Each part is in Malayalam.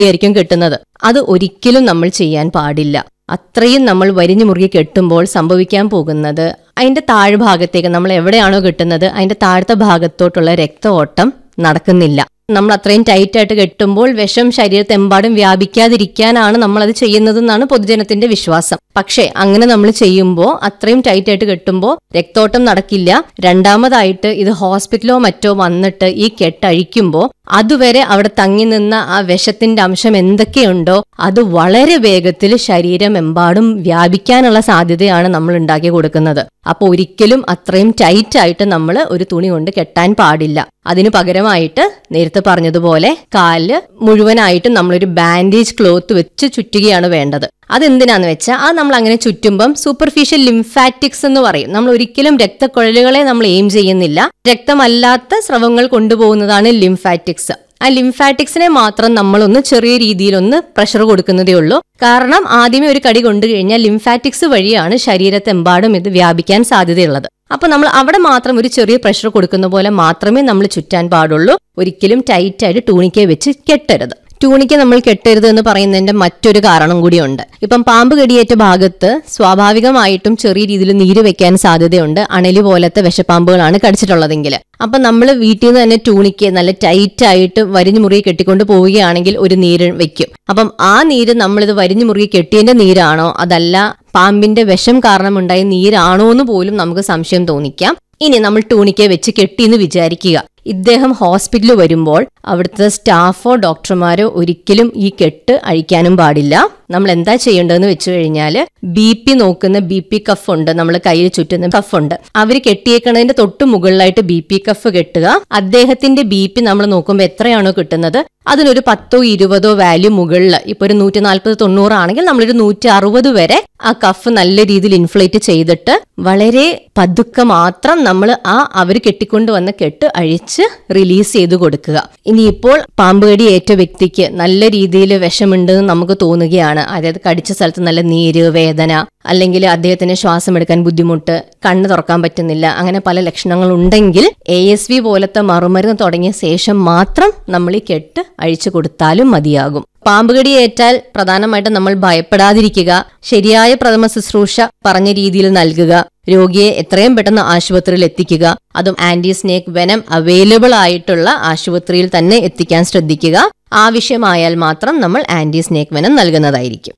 ആയിരിക്കും കെട്ടുന്നത് അത് ഒരിക്കലും നമ്മൾ ചെയ്യാൻ പാടില്ല അത്രയും നമ്മൾ വരിഞ്ഞു മുറുകി കെട്ടുമ്പോൾ സംഭവിക്കാൻ പോകുന്നത് അതിന്റെ താഴ്ഭാഗത്തേക്ക് നമ്മൾ എവിടെയാണോ കെട്ടുന്നത് അതിന്റെ താഴത്തെ ഭാഗത്തോട്ടുള്ള രക്ത ഓട്ടം നടക്കുന്നില്ല നമ്മൾ അത്രയും ടൈറ്റ് ആയിട്ട് കെട്ടുമ്പോൾ വിഷം ശരീരത്തെമ്പാടും വ്യാപിക്കാതിരിക്കാനാണ് നമ്മൾ അത് ചെയ്യുന്നതെന്നാണ് പൊതുജനത്തിന്റെ വിശ്വാസം പക്ഷേ അങ്ങനെ നമ്മൾ ചെയ്യുമ്പോൾ അത്രയും ടൈറ്റ് ആയിട്ട് കെട്ടുമ്പോൾ രക്തോട്ടം നടക്കില്ല രണ്ടാമതായിട്ട് ഇത് ഹോസ്പിറ്റലോ മറ്റോ വന്നിട്ട് ഈ കെട്ടഴിക്കുമ്പോൾ അതുവരെ അവിടെ തങ്ങി നിന്ന ആ വിഷത്തിന്റെ അംശം എന്തൊക്കെയുണ്ടോ അത് വളരെ വേഗത്തിൽ ശരീരമെമ്പാടും വ്യാപിക്കാനുള്ള സാധ്യതയാണ് നമ്മൾ ഉണ്ടാക്കി കൊടുക്കുന്നത് അപ്പോൾ ഒരിക്കലും അത്രയും ടൈറ്റ് ആയിട്ട് നമ്മൾ ഒരു തുണി കൊണ്ട് കെട്ടാൻ പാടില്ല അതിനു പകരമായിട്ട് നേരത്തെ പറഞ്ഞതുപോലെ കാല് മുഴുവനായിട്ടും നമ്മളൊരു ബാൻഡേജ് ക്ലോത്ത് വെച്ച് ചുറ്റുകയാണ് വേണ്ടത് അതെന്തിനാന്ന് വെച്ചാൽ അത് നമ്മൾ അങ്ങനെ ചുറ്റുമ്പം സൂപ്പർഫിഷ്യൽ ലിംഫാറ്റിക്സ് എന്ന് പറയും നമ്മൾ ഒരിക്കലും രക്തക്കുഴലുകളെ നമ്മൾ എയിം ചെയ്യുന്നില്ല രക്തമല്ലാത്ത സ്രവങ്ങൾ കൊണ്ടുപോകുന്നതാണ് ലിംഫാറ്റിക്സ് ആ ലിംഫാറ്റിക്സിനെ മാത്രം നമ്മളൊന്ന് ചെറിയ രീതിയിലൊന്ന് പ്രഷർ കൊടുക്കുന്നതേ ഉള്ളൂ കാരണം ആദ്യമേ ഒരു കടി കൊണ്ടു കഴിഞ്ഞാൽ ലിംഫാറ്റിക്സ് വഴിയാണ് ശരീരത്തെമ്പാടും ഇത് വ്യാപിക്കാൻ സാധ്യതയുള്ളത് അപ്പൊ നമ്മൾ അവിടെ മാത്രം ഒരു ചെറിയ പ്രഷർ കൊടുക്കുന്ന പോലെ മാത്രമേ നമ്മൾ ചുറ്റാൻ പാടുള്ളൂ ഒരിക്കലും ടൈറ്റ് ആയിട്ട് ടൂണിക്കെ വെച്ച് കെട്ടരുത് ടൂണിക്ക നമ്മൾ കെട്ടരുത് എന്ന് പറയുന്നതിന്റെ മറ്റൊരു കാരണം കൂടിയുണ്ട് ഇപ്പം പാമ്പ് കടിയേറ്റ ഭാഗത്ത് സ്വാഭാവികമായിട്ടും ചെറിയ രീതിയിൽ നീര് വെക്കാൻ സാധ്യതയുണ്ട് അണലി പോലത്തെ വിഷപ്പാമ്പുകളാണ് കടിച്ചിട്ടുള്ളതെങ്കിൽ അപ്പൊ നമ്മൾ വീട്ടിൽ നിന്ന് തന്നെ ടൂണിക്ക് നല്ല ടൈറ്റ് ആയിട്ട് വരിഞ്ഞു മുറുകി കെട്ടിക്കൊണ്ട് പോവുകയാണെങ്കിൽ ഒരു നീര് വെക്കും അപ്പം ആ നീര് നമ്മളിത് വരിഞ്ഞു മുറുകി കെട്ടിയതിന്റെ നീരാണോ അതല്ല പാമ്പിന്റെ വിഷം കാരണമുണ്ടായ നീരാണോ എന്ന് പോലും നമുക്ക് സംശയം തോന്നിക്കാം ഇനി നമ്മൾ ടൂണിക്കെ വെച്ച് കെട്ടിയെന്ന് വിചാരിക്കുക ഇദ്ദേഹം ഹോസ്പിറ്റലിൽ വരുമ്പോൾ അവിടുത്തെ സ്റ്റാഫോ ഡോക്ടർമാരോ ഒരിക്കലും ഈ കെട്ട് അഴിക്കാനും പാടില്ല നമ്മൾ എന്താ ചെയ്യേണ്ടതെന്ന് വെച്ച് കഴിഞ്ഞാൽ ബി പി നോക്കുന്ന ബി പി കഫ് ഉണ്ട് നമ്മൾ കയ്യിൽ ചുറ്റുന്ന കഫ് ഉണ്ട് അവർ കെട്ടിയേക്കണതിന്റെ തൊട്ട് മുകളിലായിട്ട് ബി പി കഫ് കെട്ടുക അദ്ദേഹത്തിന്റെ ബി പി നമ്മൾ നോക്കുമ്പോൾ എത്രയാണോ കിട്ടുന്നത് അതിനൊരു പത്തോ ഇരുപതോ വാല്യൂ മുകളിൽ ഇപ്പൊ ഒരു നൂറ്റി നാൽപ്പത് തൊണ്ണൂറാണെങ്കിൽ നമ്മളൊരു നൂറ്റി അറുപത് വരെ ആ കഫ് നല്ല രീതിയിൽ ഇൻഫ്ലേറ്റ് ചെയ്തിട്ട് വളരെ പതുക്കെ മാത്രം നമ്മൾ ആ അവർ കെട്ടിക്കൊണ്ട് വന്ന കെട്ട് അഴിച്ച് റിലീസ് ചെയ്ത് കൊടുക്കുക ഇനിയിപ്പോൾ പാമ്പ് കടി ഏറ്റ വ്യക്തിക്ക് നല്ല രീതിയിൽ വിഷമുണ്ടെന്ന് നമുക്ക് തോന്നുകയാണ് അതായത് കടിച്ച സ്ഥലത്ത് നല്ല നീര് വേദന അല്ലെങ്കിൽ അദ്ദേഹത്തിന് ശ്വാസം എടുക്കാൻ ബുദ്ധിമുട്ട് കണ്ണ് തുറക്കാൻ പറ്റുന്നില്ല അങ്ങനെ പല ലക്ഷണങ്ങൾ ഉണ്ടെങ്കിൽ എ എസ് വി പോലത്തെ മറുമരുന്ന് തുടങ്ങിയ ശേഷം മാത്രം നമ്മൾ ഈ കെട്ട് അഴിച്ചു കൊടുത്താലും മതിയാകും പാമ്പുകടി ഏറ്റാൽ പ്രധാനമായിട്ടും നമ്മൾ ഭയപ്പെടാതിരിക്കുക ശരിയായ പ്രഥമ ശുശ്രൂഷ പറഞ്ഞ രീതിയിൽ നൽകുക രോഗിയെ എത്രയും പെട്ടെന്ന് ആശുപത്രിയിൽ എത്തിക്കുക അതും ആന്റി സ്നേക്ക് വെനം അവൈലബിൾ ആയിട്ടുള്ള ആശുപത്രിയിൽ തന്നെ എത്തിക്കാൻ ശ്രദ്ധിക്കുക ആവശ്യമായാൽ മാത്രം നമ്മൾ ആന്റി സ്നേക്ക് വെനം നൽകുന്നതായിരിക്കും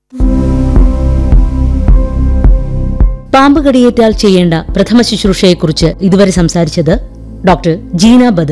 പാമ്പ് കടിയേറ്റാൽ ചെയ്യേണ്ട പ്രഥമ ശുശ്രൂഷയെക്കുറിച്ച് ഇതുവരെ സംസാരിച്ചത് ഡോക്ടർ ജീന ബദർ